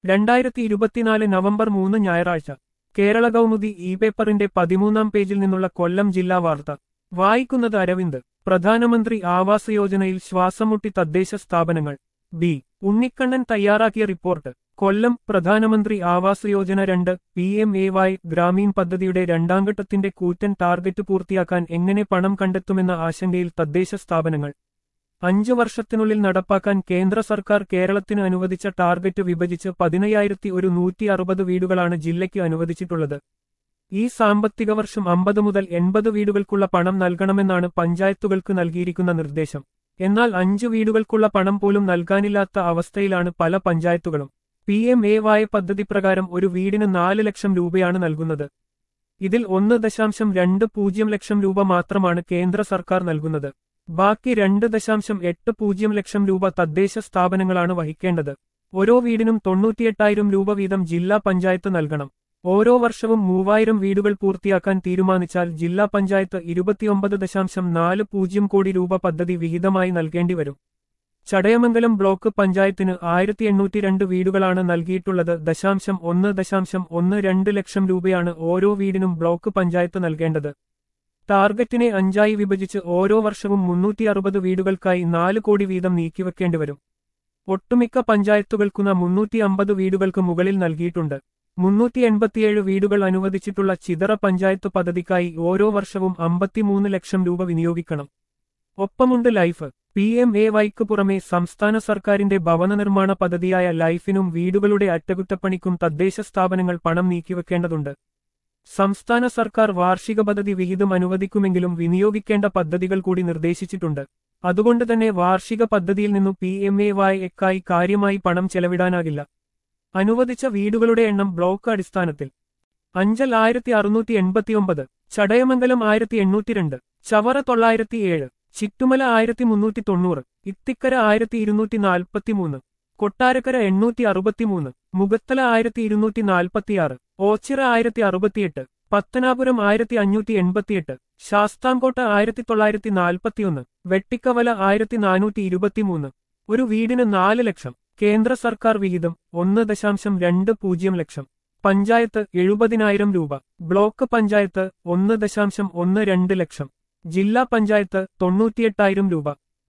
രണ്ടായിരത്തി ഇരുപത്തിനാല് നവംബർ മൂന്ന് ഞായറാഴ്ച കേരള കൗമുദി ഇ പേപ്പറിന്റെ പതിമൂന്നാം പേജിൽ നിന്നുള്ള കൊല്ലം ജില്ലാ വാർത്ത വായിക്കുന്നത് അരവിന്ദ് പ്രധാനമന്ത്രി ആവാസ് യോജനയിൽ ശ്വാസമുട്ടി തദ്ദേശ സ്ഥാപനങ്ങൾ ബി ഉണ്ണിക്കണ്ണൻ തയ്യാറാക്കിയ റിപ്പോർട്ട് കൊല്ലം പ്രധാനമന്ത്രി ആവാസ് യോജന രണ്ട് P M A Y Gramin പദ്ധതിയുടെ രണ്ടാംഘട്ടത്തിന്റെ കൂറ്റൻ ടാർഗറ്റ് പൂർത്തിയാക്കാൻ എങ്ങനെ പണം കണ്ടെത്തുമെന്ന ആശങ്കയിൽ തദ്ദേശ സ്ഥാപനങ്ങൾ അഞ്ചു വർഷത്തിനുള്ളിൽ നടപ്പാക്കാൻ കേന്ദ്ര സർക്കാർ കേരളത്തിന് അനുവദിച്ച ടാർഗറ്റ് വിഭജിച്ച് പതിനയ്യായിരത്തി ഒരു നൂറ്റി അറുപത് വീടുകളാണ് ജില്ലയ്ക്ക് അനുവദിച്ചിട്ടുള്ളത് ഈ സാമ്പത്തിക വർഷം അമ്പത് മുതൽ എൺപത് വീടുകൾക്കുള്ള പണം നൽകണമെന്നാണ് പഞ്ചായത്തുകൾക്ക് നൽകിയിരിക്കുന്ന നിർദ്ദേശം എന്നാൽ അഞ്ചു വീടുകൾക്കുള്ള പണം പോലും നൽകാനില്ലാത്ത അവസ്ഥയിലാണ് പല പഞ്ചായത്തുകളും പി എം എ വായ പദ്ധതി പ്രകാരം ഒരു വീടിന് നാല് ലക്ഷം രൂപയാണ് നൽകുന്നത് ഇതിൽ ഒന്ന് ദശാംശം രണ്ട് പൂജ്യം ലക്ഷം രൂപ മാത്രമാണ് കേന്ദ്ര സർക്കാർ നൽകുന്നത് ബാക്കി രണ്ട് ദശാംശം എട്ട് പൂജ്യം ലക്ഷം രൂപ തദ്ദേശ സ്ഥാപനങ്ങളാണ് വഹിക്കേണ്ടത് ഓരോ വീടിനും തൊണ്ണൂറ്റിയെട്ടായിരം രൂപ വീതം ജില്ലാ പഞ്ചായത്ത് നൽകണം ഓരോ വർഷവും മൂവായിരം വീടുകൾ പൂർത്തിയാക്കാൻ തീരുമാനിച്ചാൽ ജില്ലാ പഞ്ചായത്ത് ഇരുപത്തിയൊമ്പത് ദശാംശം നാല് പൂജ്യം കോടി രൂപ പദ്ധതി വിഹിതമായി നൽകേണ്ടിവരും ചടയമംഗലം ബ്ലോക്ക് പഞ്ചായത്തിന് ആയിരത്തി എണ്ണൂറ്റി രണ്ട് വീടുകളാണ് നൽകിയിട്ടുള്ളത് ദശാംശം ഒന്ന് ദശാംശം ഒന്ന് രണ്ട് ലക്ഷം രൂപയാണ് ഓരോ വീടിനും ബ്ലോക്ക് പഞ്ചായത്ത് നൽകേണ്ടത് ടാർഗറ്റിനെ അഞ്ചായി വിഭജിച്ച് ഓരോ വർഷവും മുന്നൂറ്റി അറുപത് വീടുകൾക്കായി നാല് കോടി വീതം നീക്കിവെക്കേണ്ടിവരും ഒട്ടുമിക്ക പഞ്ചായത്തുകൾക്കുന്ന മുന്നൂറ്റി അമ്പത് വീടുകൾക്ക് മുകളിൽ നൽകിയിട്ടുണ്ട് മുന്നൂറ്റി എൺപത്തിയേഴ് വീടുകൾ അനുവദിച്ചിട്ടുള്ള ചിതറ പഞ്ചായത്ത് പദ്ധതിക്കായി ഓരോ വർഷവും അമ്പത്തിമൂന്ന് ലക്ഷം രൂപ വിനിയോഗിക്കണം ഒപ്പമുണ്ട് ലൈഫ് പി എം എ വൈക്ക് പുറമെ സംസ്ഥാന സർക്കാരിന്റെ ഭവന നിർമ്മാണ പദ്ധതിയായ ലൈഫിനും വീടുകളുടെ അറ്റകുറ്റപ്പണിക്കും തദ്ദേശ സ്ഥാപനങ്ങൾ പണം നീക്കിവെക്കേണ്ടതുണ്ട് സംസ്ഥാന സർക്കാർ വാർഷിക പദ്ധതി വിഹിതം അനുവദിക്കുമെങ്കിലും വിനിയോഗിക്കേണ്ട പദ്ധതികൾ കൂടി നിർദ്ദേശിച്ചിട്ടുണ്ട് അതുകൊണ്ട് തന്നെ വാർഷിക പദ്ധതിയിൽ നിന്നു പി എം എ വായ് എക്കായി കാര്യമായി പണം ചെലവിടാനാകില്ല അനുവദിച്ച വീടുകളുടെ എണ്ണം ബ്ലോക്ക് അടിസ്ഥാനത്തിൽ അഞ്ചൽ ആയിരത്തി അറുന്നൂറ്റി എൺപത്തിയൊമ്പത് ചടയമംഗലം ആയിരത്തി എണ്ണൂറ്റി രണ്ട് ചവറ തൊള്ളായിരത്തി ഏഴ് ചിറ്റുമല ആയിരത്തി മുന്നൂറ്റി തൊണ്ണൂറ് ഇത്തിക്കര ആയിരത്തി ഇരുന്നൂറ്റി നാൽപ്പത്തിമൂന്ന് കൊട്ടാരക്കര എണ്ണൂറ്റി അറുപത്തിമൂന്ന് മുഖത്തല ആയിരത്തി ഇരുന്നൂറ്റി നാൽപ്പത്തിയാറ് ഓച്ചിറ ആയിരത്തി അറുപത്തിയെട്ട് പത്തനാപുരം ആയിരത്തി അഞ്ഞൂറ്റി എൺപത്തിയെട്ട് ശാസ്താംകോട്ട ആയിരത്തി തൊള്ളായിരത്തി നാൽപ്പത്തിയൊന്ന് വെട്ടിക്കവല ആയിരത്തി നാനൂറ്റി ഇരുപത്തിമൂന്ന് ഒരു വീടിന് നാല് ലക്ഷം കേന്ദ്ര സർക്കാർ വിഹിതം ഒന്ന് ദശാംശം രണ്ട് പൂജ്യം ലക്ഷം പഞ്ചായത്ത് എഴുപതിനായിരം രൂപ ബ്ലോക്ക് പഞ്ചായത്ത് ഒന്ന് ദശാംശം ഒന്ന് രണ്ട് ലക്ഷം ജില്ലാ പഞ്ചായത്ത് തൊണ്ണൂറ്റിയെട്ടായിരം രൂപ